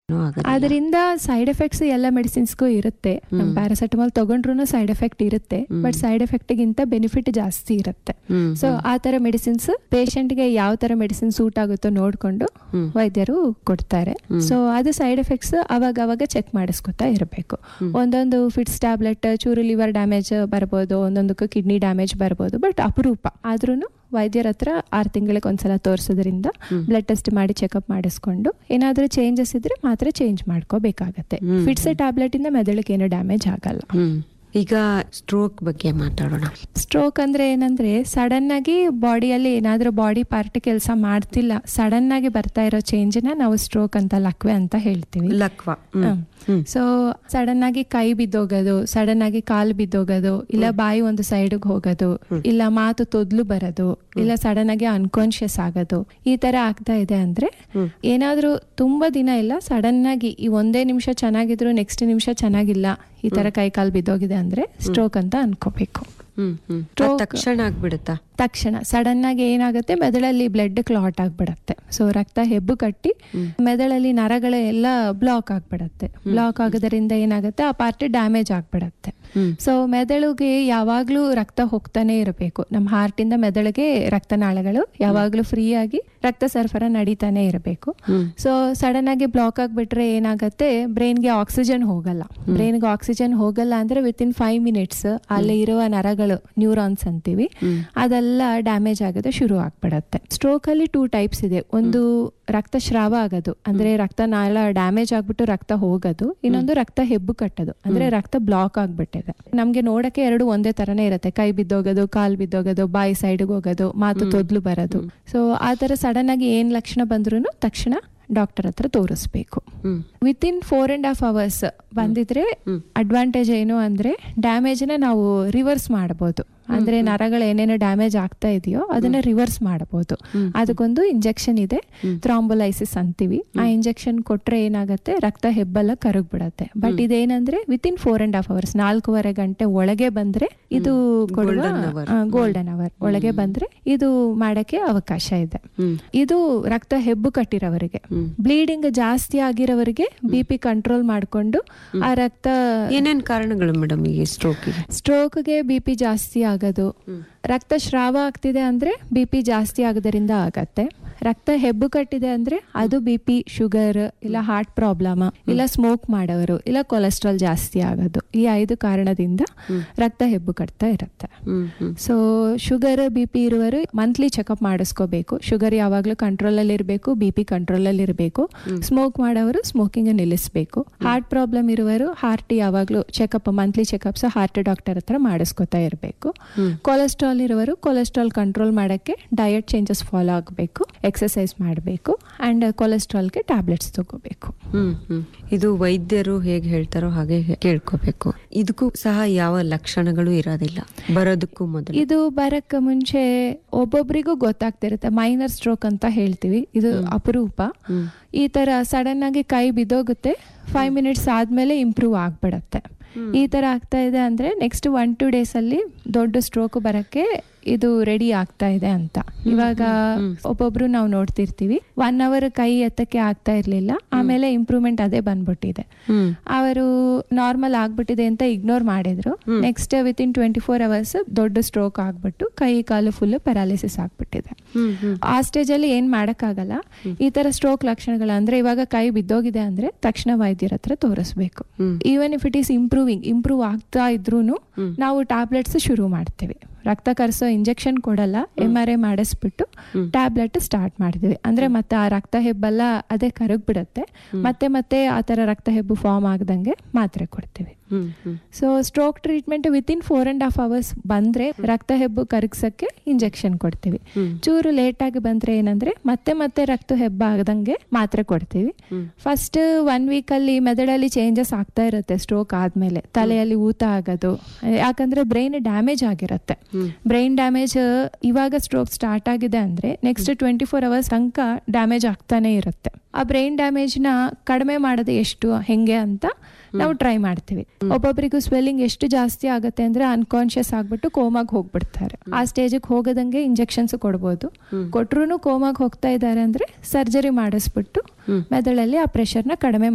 ಆಗೋದಿಲ್ಲ. ಅದರಿಂದ side effects ಎಲ್ಲ ಮೆಡಿಸಿನ್ಸ್ಗೂ ಇರುತ್ತೆ ನಮ್ಮ ಪ್ಯಾರಾಸೆಟಮಾಲ್ ತಗೊಂಡ್ರು ಸೈಡ್ ಎಫೆಕ್ಟ್ ಇರುತ್ತೆ ಬಟ್ ಸೈಡ್ ಎಫೆಕ್ಟ್ಗಿಂತ ಬೆನಿಫಿಟ್ ಜಾಸ್ತಿ ಇರುತ್ತೆ ಹ್ಮ್, ಸೊ ಆ ತರ ಮೆಡಿಸಿನ್ಸ್ ಗೆ ಯಾವ ತರ ಮೆಡಿಸಿನ್ ಸೂಟ್ ಆಗುತ್ತೋ ನೋಡ್ಕೊಂಡು ಹ್ಮ್. ವೈದ್ಯರು ಕೊಡ್ತಾರೆ ಸೊ ಅದು ಸೈಡ್ ಎಫೆಕ್ಟ್ಸ್ ಅವಾಗ ಅವಾಗ ಚೆಕ್ ಮಾಡಿಸ್ಕೊತಾ ಇರಬೇಕು ಒಂದೊಂದು ಫಿಟ್ಸ್ ಟ್ಯಾಬ್ಲೆಟ್ ಚೂರು ಲಿವರ್ ಡ್ಯಾಮೇಜ್ ಬರ್ಬೋದು ಒಂದೊಂದಕ್ಕೆ ಕಿಡ್ನಿ ಡ್ಯಾಮೇಜ್ ಬರ್ಬೋದು ಬಟ್ ಅಪರೂಪ ಆದ್ರೂ ವೈದ್ಯರ ಹತ್ರ ಆರು ತಿಂಗಳಿಗೆ ಒಂದ್ಸಲ ತೋರಿಸೋದ್ರಿಂದ ಬ್ಲಡ್ ಟೆಸ್ಟ್ ಮಾಡಿ ಚೆಕಪ್ ಮಾಡಿಸ್ಕೊಂಡು ಏನಾದರೂ ಚೇಂಜಸ್ ಇದ್ರೆ ಮಾತ್ರ ಚೇಂಜ್ ಮಾಡ್ಕೋಬೇಕಾಗತ್ತೆ ಹ್ಮ್. ಫಿಟ್ಸ್ ಟ್ಯಾಬ್ಲೆಟ್ ಇಂದ ಮೆದುಳಿಗೆ ಏನು ಡ್ಯಾಮೇಜ್ ಆಗಲ್ಲ ಹ್ಮ್ ಈಗ ಸ್ಟ್ರೋಕ್ ಬಗ್ಗೆ ಮಾತಾಡೋಣ ಸ್ಟ್ರೋಕ್ ಅಂದ್ರೆ ಏನಂದ್ರೆ ಸಡನ್ ಆಗಿ ಬಾಡಿಯಲ್ಲಿ ಏನಾದ್ರೂ ಬಾಡಿ ಪಾರ್ಟ್ ಕೆಲಸ ಮಾಡ್ತಿಲ್ಲ ಸಡನ್ ಆಗಿ ಬರ್ತಾ ಇರೋ ಚೇಂಜ್ನ ನಾವು ಸ್ಟ್ರೋಕ್ ಅಂತ ಲಕ್ವೆ ಅಂತ ಹೇಳ್ತೀವಿ ಲಕ್ವ ಹ್ಮ್. ಹ್ಮ್. ಸೊ ಸಡನ್ ಆಗಿ ಕೈ ಬಿದ್ದೋಗೋದು ಸಡನ್ ಆಗಿ ಕಾಲು ಬಿದ್ದೋಗೋದು ಇಲ್ಲ ಬಾಯಿ ಒಂದು ಸೈಡ್ಗೆ ಹೋಗೋದು ಇಲ್ಲ ಮಾತು ತೊದ್ಲು ಬರೋದು ಇಲ್ಲ ಸಡನ್ ಆಗಿ ಅನ್ಕಾನ್ಶಿಯಸ್ ಆಗೋದು ಈ ತರ ಆಗ್ತಾ ಇದೆ ಅಂದ್ರೆ ಏನಾದ್ರೂ ತುಂಬಾ ದಿನ ಇಲ್ಲ ಸಡನ್ ಆಗಿ ಈ ಒಂದೇ ನಿಮಿಷ ಚೆನ್ನಾಗಿದ್ರು ನೆಕ್ಸ್ಟ್ ನಿಮಿಷ ಚೆನ್ನಾಗಿಲ್ಲ ಈ ತರ ಕೈ ಕಾಲು ಬಿದ್ದೋಗಿದೆ ಅಂದ್ರೆ ಸ್ಟ್ರೋಕ್ ಅಂತ ಅನ್ಕೋಬೇಕು ಹ್ಮ್ ಹ್ಮ್ ಅದ್ Stroke- ತಕ್ಷಣ ಆಗ್ಬಿಡುತ್ತಾ ತಕ್ಷಣ ಸಡನ್ ಆಗಿ ಏನಾಗುತ್ತೆ ಮೆದುಳಲ್ಲಿ ಬ್ಲಡ್ ಕ್ಲಾಟ್ ಆಗ್ಬಿಡತ್ತೆ ಸೊ ರಕ್ತ ಹೆಬ್ಬು ಕಟ್ಟಿ ಮೆದುಳಲ್ಲಿ ನರಗಳು ಎಲ್ಲ ಬ್ಲಾಕ್ ಆಗ್ಬಿಡತ್ತೆ ಬ್ಲಾಕ್ ಆಗೋದ್ರಿಂದ ಏನಾಗುತ್ತೆ ಆ ಪಾರ್ಟ್ ಡ್ಯಾಮೇಜ್ ಆಗ್ಬಿಡತ್ತೆ ಹ್ಮ್. ಸೊ ಮೆದುಳಿಗೆ ಯಾವಾಗ್ಲೂ ರಕ್ತ ಹೋಗ್ತಾನೆ ಇರಬೇಕು ನಮ್ಮ ಹಾರ್ಟ್ ಇಂದ ಮೆದುಳಿಗೆ ರಕ್ತನಾಳಗಳು ಯಾವಾಗ್ಲೂ ಫ್ರೀ ಆಗಿ ರಕ್ತ ಸರಫರ ನಡೀತಾನೆ ಇರಬೇಕು ಹ್ಮ್. ಸೊ ಸಡನ್ ಆಗಿ ಬ್ಲಾಕ್ ಆಗ್ಬಿಟ್ರೆ ಏನಾಗುತ್ತೆ ಬ್ರೈನ್ಗೆ ಆಕ್ಸಿಜನ್ ಹೋಗಲ್ಲ ಬ್ರೈನ್ಗೆ ಆಕ್ಸಿಜನ್ ಹೋಗಲ್ಲ ಅಂದ್ರೆ ವಿತ್ ಇನ್ ಫೈವ್ ಮಿನಿಟ್ಸ್ ಅಲ್ಲಿ ಇರುವ ನರಗಳು ನ್ಯೂರಾನ್ಸ್ ಅಂತೀವಿ ಅದೆಲ್ಲ ಡ್ಯಾಮೇಜ್ ಆಗೋದು ಶುರು ಆಗ್ಬಿಡತ್ತೆ ಸ್ಟ್ರೋಕ್ ಅಲ್ಲಿ ಟೂ ಟೈಪ್ಸ್ ಇದೆ ಒಂದು ರಕ್ತಸ್ರಾವ ಆಗೋದು ಅಂದ್ರೆ ರಕ್ತನಾಳ ಡ್ಯಾಮೇಜ್ ಆಗ್ಬಿಟ್ಟು ರಕ್ತ ಹೋಗೋದು ಇನ್ನೊಂದು ರಕ್ತ ಹೆಬ್ಬು ಕಟ್ಟೋದು ಅಂದ್ರೆ ರಕ್ತ ಬ್ಲಾಕ್ ಆಗ್ಬಿಟ್ಟಿದೆ ನಮ್ಗೆ ನೋಡಕ್ಕೆ ಎರಡು ಒಂದೇ ತರನೇ ಇರುತ್ತೆ ಕೈ ಬಿದ್ದೋಗೋದು ಕಾಲ್ ಬಿದ್ದೋಗೋದು ಬಾಯಿ ಸೈಡ್ಗೆ ಹೋಗೋದು ಮಾತು ತೊದ್ಲು ಬರೋದು ಸೊ ಆ ತರ ಸಡನ್ ಆಗಿ ಏನ್ ಲಕ್ಷಣ ಬಂದ್ರೂ ತಕ್ಷಣ ಡಾಕ್ಟರ್ ಹತ್ರ ತೋರಿಸ್ಬೇಕು hmm. Within four and half hours ಬಂದಿದ್ರೆ ಅಡ್ವಾಂಟೇಜ್ ಏನು ಅಂದ್ರೆ ಡ್ಯಾಮೇಜ್ನ ನಾವು ರಿವರ್ಸ್ ಮಾಡಬಹುದು ಅಂದ್ರೆ ನರಗಳು ಏನೇನು ಡ್ಯಾಮೇಜ್ ಆಗ್ತಾ ಇದೆಯೋ ಅದನ್ನ ರಿವರ್ಸ್ ಮಾಡಬಹುದು ಅದಕ್ಕೊಂದು ಇಂಜೆಕ್ಷನ್ ಇದೆ ಥ್ರಾಂಬೋಲೈಸಿಸ್ ಅಂತೀವಿ ಆ ಇಂಜೆಕ್ಷನ್ ಕೊಟ್ರೆ ಏನಾಗುತ್ತೆ ರಕ್ತ ಹೆಬ್ಬೆಲ್ಲ ಕರಗ್ಬಿಡತ್ತೆ ಬಟ್ ಇದೇನಂದ್ರೆ within four and half hours ನಾಲ್ಕೂವರೆ ಗಂಟೆ ಒಳಗೆ ಬಂದ್ರೆ ಇದು ಕೊಡುವ Golden hour. ಗೋಲ್ಡನ್ ಅವರ್ ಒಳಗೆ ಬಂದ್ರೆ ಇದು ಮಾಡಕ್ಕೆ ಅವಕಾಶ ಇದೆ ಹ್ಮ್. ಇದು ರಕ್ತ ಹೆಬ್ಬು ಕಟ್ಟಿರೋವರಿಗೆ ಬ್ಲೀಡಿಂಗ್ ಜಾಸ್ತಿ ಆಗಿರೋವರಿಗೆ ಬಿ ಪಿ ಕಂಟ್ರೋಲ್ ಮಾಡಿಕೊಂಡು ಆ ರಕ್ತ ಏನೇನ್ ಕಾರಣಗಳು ಮೇಡಮ್ ಈ ಸ್ಟ್ರೋಕಿಗೆ ಸ್ಟ್ರೋಕ್ಗೆ ಬಿ ಪಿ ಜಾಸ್ತಿ ಆಗೋದು ರಕ್ತ ಸ್ರಾವ ಆಗ್ತಿದೆ ಅಂದ್ರೆ ಬಿ ಪಿ ಜಾಸ್ತಿ ಆಗೋದ್ರಿಂದ ಆಗತ್ತೆ ರಕ್ತ ಹೆಬ್ಬು ಕಟ್ಟಿದೆ ಅಂದ್ರೆ ಅದು ಬಿ ಪಿ ಶುಗರ್ ಇಲ್ಲ ಹಾರ್ಟ್ ಪ್ರಾಬ್ಲಮ್ ಇಲ್ಲ ಸ್ಮೋಕ್ ಮಾಡೋರು ಇಲ್ಲ ಕೊಲೆಸ್ಟ್ರಾಲ್ ಜಾಸ್ತಿ ಆಗೋದು ಈ ಐದು ಕಾರಣದಿಂದ ರಕ್ತ ಹೆಬ್ಬು ಕಟ್ತಾ ಇರುತ್ತೆ hmm hmm so sugar B P ಇರುವರು ಮಂತ್ಲಿ ಚೆಕಪ್ ಮಾಡಿಸ್ಕೋಬೇಕು ಶುಗರ್ ಯಾವಾಗಲೂ ಕಂಟ್ರೋಲಲ್ಲಿ ಇರಬೇಕು ಬಿ ಪಿ ಕಂಟ್ರೋಲಲ್ಲಿ ಇರಬೇಕು ಸ್ಮೋಕ್ ಮಾಡೋರು ಸ್ಮೋಕಿಂಗ್ ನಿಲ್ಲಿಸಬೇಕು ಹಾರ್ಟ್ ಪ್ರಾಬ್ಲಮ್ ಇರುವರು ಹಾರ್ಟ್ ಯಾವಾಗಲೂ checkup monthly checkups heart doctor ಹತ್ರ ಮಾಡಿಸ್ಕೊತಾ ಇರಬೇಕು ಕೊಲೆಸ್ಟ್ರಾಲ್ ಇರುವರು ಕೊಲೆಸ್ಟ್ರಾಲ್ ಕಂಟ್ರೋಲ್ ಮಾಡೋಕ್ಕೆ ಡಯಟ್ ಚೇಂಜಸ್ ಫಾಲೋ ಆಗಬೇಕು ಎಕ್ಸಸೈಸ್ ಮಾಡಬೇಕು ಆ್ಯಂಡ್ ಕೊಲೆಸ್ಟ್ರಾಲ್ಗೆ ಟ್ಯಾಬ್ಲೆಟ್ಸ್ ತಗೋಬೇಕು ಹ್ಮ್ ಹ್ಮ್ ಇದು ವೈದ್ಯರು ಹೇಗೆ ಹೇಳ್ತಾರೋ ಹಾಗೆ ಕೇಳ್ಕೋಬೇಕು ಇದಕ್ಕೂ ಸಹ ಯಾವ ಲಕ್ಷಣಗಳು ಇರೋದಿಲ್ಲ ಬರೋದಕ್ಕೂ ಮೊದಲು ಇದು ಬರಕ್ ಮುಂಚೆ ಒಬ್ಬೊಬ್ರಿಗೂ ಗೊತ್ತಾಗ್ತಿರುತ್ತೆ ಮೈನರ್ ಸ್ಟ್ರೋಕ್ ಅಂತ ಹೇಳ್ತೀವಿ ಇದು ಅಪರೂಪ ಈ ತರ ಸಡನ್ ಆಗಿ ಕೈ ಬಿದ್ದೋಗುತ್ತೆ ಫೈವ್ ಮಿನಿಟ್ಸ್ ಆದ್ಮೇಲೆ ಇಂಪ್ರೂವ್ ಆಗ್ಬಿಡತ್ತೆ ಈ ತರ ಆಗ್ತಾ ಇದೆ ಅಂದ್ರೆ ನೆಕ್ಸ್ಟ್ ಒನ್ ಟೂ ಡೇಸ್ ಅಲ್ಲಿ ದೊಡ್ಡ ಸ್ಟ್ರೋಕ್ ಬರಕ್ಕೆ ಇದು ರೆಡಿ ಆಗ್ತಾ ಇದೆ ಅಂತ ಇವಾಗ ಒಬ್ಬೊಬ್ರು ನಾವು ನೋಡ್ತಿರ್ತೀವಿ ಒನ್ ಅವರ್ ಕೈ ಎತ್ತಕ್ಕೆ ಆಗ್ತಾ ಇರ್ಲಿಲ್ಲ ಆಮೇಲೆ ಇಂಪ್ರೂವ್ಮೆಂಟ್ ಅದೇ ಬಂದ್ಬಿಟ್ಟಿದೆ ಹ್ಮ್ ಅವರು ನಾರ್ಮಲ್ ಆಗ್ಬಿಟ್ಟಿದೆ ಅಂತ ಇಗ್ನೋರ್ ಮಾಡಿದ್ರು next within twenty four hours ದೊಡ್ಡ ಸ್ಟ್ರೋಕ್ ಆಗ್ಬಿಟ್ಟು ಕೈ ಕಾಲು ಫುಲ್ ಪ್ಯಾರಾಲಿಸಿಸ್ ಆಗ್ಬಿಟ್ಟಿದೆ ಹ್ಮ್ ಹ್ಮ್ ಆ ಸ್ಟೇಜ್ ಅಲ್ಲಿ ಏನ್ ಮಾಡಕ್ಕಾಗಲ್ಲ ಈ ತರ ಸ್ಟ್ರೋಕ್ ಲಕ್ಷಣಗಳು ಅಂದ್ರೆ ಇವಾಗ ಕೈ ಬಿದ್ದೋಗಿದೆ ಅಂದ್ರೆ ತಕ್ಷಣ ವೈದ್ಯರ ಹತ್ರ ತೋರಿಸ್ಬೇಕು hmm. Even if it is improving improve ಆಗ್ತಾ ಇದ್ರೂ ನಾವು ಟ್ಯಾಬ್ಲೆಟ್ಸ್ ಶುರು ಮಾಡ್ತೀವಿ ರಕ್ತ ಕರೆಸೋ ಇಂಜೆಕ್ಷನ್ ಕೊಡಲ್ಲ ಎಮ್ ಆರ್ ಐ ಮಾಡಿಸ್ಬಿಟ್ಟು ಟ್ಯಾಬ್ಲೆಟ್ ಸ್ಟಾರ್ಟ್ ಮಾಡ್ತೀವಿ ಅಂದ್ರೆ ಮತ್ತೆ ಆ ರಕ್ತ ಹೆಬ್ಬೆಲ್ಲ ಅದೇ ಕರಗ್ಬಿಡತ್ತೆ ಮತ್ತೆ ಮತ್ತೆ ಆ ತರ ರಕ್ತ ಹೆಬ್ಬು ಫಾರ್ಮ್ ಆಗದಂಗೆ ಮಾತ್ರೆ ಕೊಡ್ತೀವಿ hmm hmm so stroke treatment within four and half hours ಬಂದ್ರೆ ರಕ್ತ ಹೆಬ್ಬು ಕರಗ್ಸಕ್ಕೆ ಇಂಜೆಕ್ಷನ್ ಕೊಡ್ತೀವಿ ಚೂರು ಲೇಟ್ ಆಗಿ ಬಂದ್ರೆ ಏನಂದ್ರೆ ಮತ್ತೆ ಮತ್ತೆ ರಕ್ತ ಹೆಬ್ಬ ಆಗದಂಗೆ ಮಾತ್ರೆ ಕೊಡ್ತೀವಿ ಫಸ್ಟ್ ಒನ್ ವೀಕ್ ಅಲ್ಲಿ ಮೆದಡಲ್ಲಿ ಚೇಂಜಸ್ ಆಗ್ತಾ ಇರುತ್ತೆ ಸ್ಟ್ರೋಕ್ ಆದ್ಮೇಲೆ ತಲೆಯಲ್ಲಿ ಊತ ಆಗೋದು ಯಾಕಂದ್ರೆ ಬ್ರೈನ್ ಡ್ಯಾಮೇಜ್ ಆಗಿರುತ್ತೆ ಬ್ರೈನ್ ಡ್ಯಾಮೇಜ್ ಇವಾಗ ಸ್ಟ್ರೋಕ್ ಸ್ಟಾರ್ಟ್ ಆಗಿದೆ ಅಂದ್ರೆ ನೆಕ್ಸ್ಟ್ ಟ್ವೆಂಟಿ ಫೋರ್ ಅವರ್ಸ್ ತನಕ ಡ್ಯಾಮೇಜ್ ಆಗ್ತಾನೆ ಇರುತ್ತೆ ಆ ಬ್ರೈನ್ ಡ್ಯಾಮೇಜ್ನ ಕಡಿಮೆ ಮಾಡೋದು ಎಷ್ಟು ಹೆಂಗೆ ಅಂತ ನಾವು ಟ್ರೈ ಮಾಡ್ತೀವಿ ಒಬ್ಬೊಬ್ಬರಿಗೂ ಸ್ವೆಲ್ಲಿಂಗ್ ಎಷ್ಟು ಜಾಸ್ತಿ ಆಗುತ್ತೆ ಅಂದ್ರೆ ಅನ್ಕಾನ್ಶಿಯಸ್ ಆಗ್ಬಿಟ್ಟು ಕೋಮಾಗ್ ಹೋಗ್ಬಿಡ್ತಾರೆ ಆ ಸ್ಟೇಜಿಗೆ ಹೋಗದಂಗೆ ಇಂಜೆಕ್ಷನ್ಸ್ ಕೊಡ್ಬೋದು ಕೊಟ್ರು ಕೋಮಾಗ್ ಹೋಗ್ತಾ ಇದ್ದಾರೆ ಅಂದ್ರೆ ಸರ್ಜರಿ ಮಾಡಿಸ್ಬಿಟ್ಟು ಮೆದುಳಲ್ಲಿ ಆ ಪ್ರೆಷರ್ನ ಕಡಿಮೆ